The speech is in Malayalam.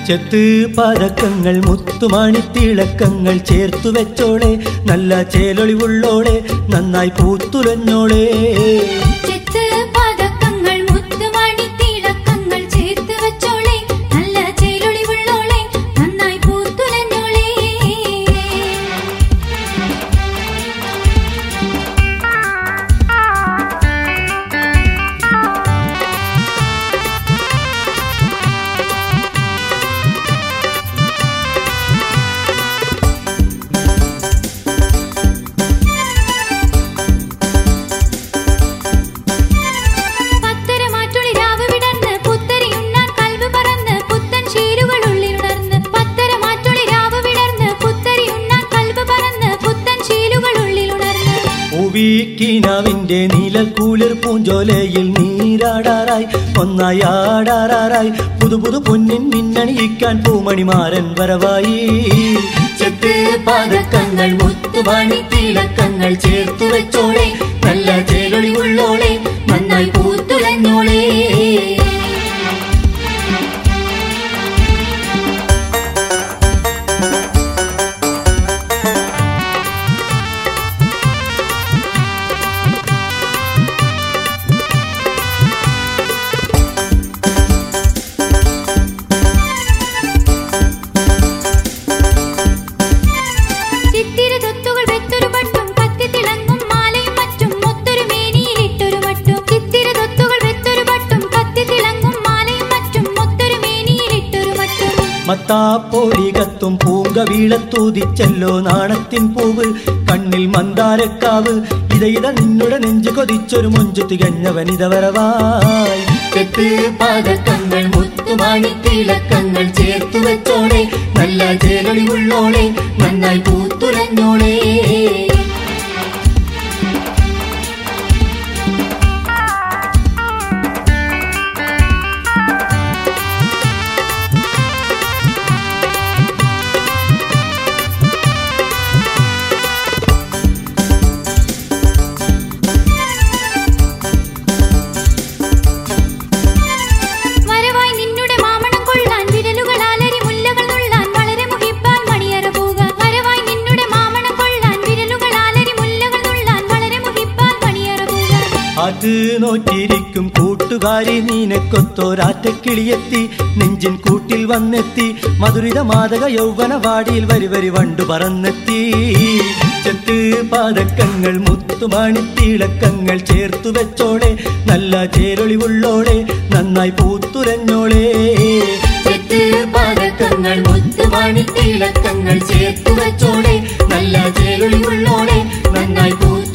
ചെത്ത് പതക്കങ്ങൾ മുത്തുമാണിത്തിളക്കങ്ങൾ ചേർത്തു വെച്ചോളെ നല്ല ചേലൊളിവുള്ളോളെ നന്നായി പൂത്തുലഞ്ഞോളെ ചെത്ത് പതക്കങ്ങൾ മുത്തുമണി തിളക്കങ്ങൾ ചേർത്ത് വെച്ചോളെ നല്ല ചേലൊളിവുള്ളോളെ നന്നായി പൂത്തുലഞ്ഞോളെ പത്തര മാറ്റുളി രാവ് വിടർന്ന് പുത്തരിയുണ്ണാൻ കൽവ് പറന്ന് പുത്തൻ ശീലുകൾ ഉള്ളിലുണർന്ന് പത്തര മാറ്റുളി രാവ് വിടർന്ന് പുത്തരിയുണ്ണാൻ കൽവ് പറന്ന് പുത്തൻ ശീലുകൾ ഉള്ളിലുണർന്ന് പൂവീക്കിനാവിന്റെ നീലക്കൂളിർ പൂഞ്ചോലയിൽ നീരാടാറായി ഒന്നായി ആടാറാറായി പുതു പുതു പൊന്നിൻ മിന്നണിയിക്കാൻ പൂമണിമാരൻ വരവായി ചെത്ത് പതക്കങ്ങൾ മുത്തുമണി തിളക്കങ്ങൾ ചേർത്തു വെച്ചോളെ നല്ല ചേലൊളിവുള്ളോളെ നന്നായി പൂത്തുലഞ്ഞോളെ ചിത്തിര തൊത്തുകൾ വെത്തൊരു പട്ടും കത്തി തിളങ്ങും മാലയും മറ്റും മൊത്തൊരു മേനിയിലിട്ടൊരു മട്ടും ചിത്തിര തൊത്തുകൾ വെത്തൊരു പട്ടും കത്തി തിളങ്ങും മാലയും മറ്റും മൊത്തൊരു മേനിയിലിട്ടൊരു മട്ടും മത്താപ്പോലി കത്തും പൂങ്കവീളത്തൂതിച്ചല്ലോ നാണത്തിൻ പൂവ് കണ്ണിൽ മന്ദാരക്കാവ് ഇത ഇത നിന്നുടെ നെഞ്ചു കൊതിച്ചൊരു മൊഞ്ചു തികഞ്ഞവനിത വരവായി തെറ്റ് പാദക്കങ്ങൾ മുത്തുമാണി തിളക്കങ്ങൾ ചേർത്തു വെച്ചോളെ നല്ല ചേലൊളിവുള്ളോളെ നന്നായി പൂത്തുലഞ്ഞോളെ വരവായി നിന്നുടെ മാമണം കൊള്ളാൻ വിരലുകൾ ആലരി മുല്ലകൾ നുള്ളാൻ വളരെ മുഹിപ്പാൻ മണിയറ പോകാൻ വരവായി നിന്നുടെ മാമണം കൊള്ളാൻ വിരലുകൾ ആലരി മുല്ലകൾ നുള്ളാൻ വളരെ മുഹിപ്പാൻ മണിയറ പോകാൻ അത് നോറ്റിരിക്കും കൂട്ടുകാരി നീനക്കൊത്തോരാറ്റക്കിളിയെത്തി നെഞ്ചിൻ കൂട്ടിൽ വന്നെത്തി മധുരിത മാതക യൗവന വാടിയിൽ വരി വരി വണ്ടു പറന്നെത്തി ചെത്ത് പാദക്കങ്ങൾ മുത്തുമാണിത്തിളക്കങ്ങൾ ചേർത്തു വെച്ചോളെ നല്ല ചേരൊളിവുള്ളോളെ നന്നായി പൂത്തുരഞ്ഞോളെ ചെത്ത് പാദക്കങ്ങൾ മുത്തുമാണിത്തിളക്കങ്ങൾ ചേർത്തു വെച്ചോളെ നല്ല ചേരൊളിവുള്ളോളെ നന്നായി പൂത്തു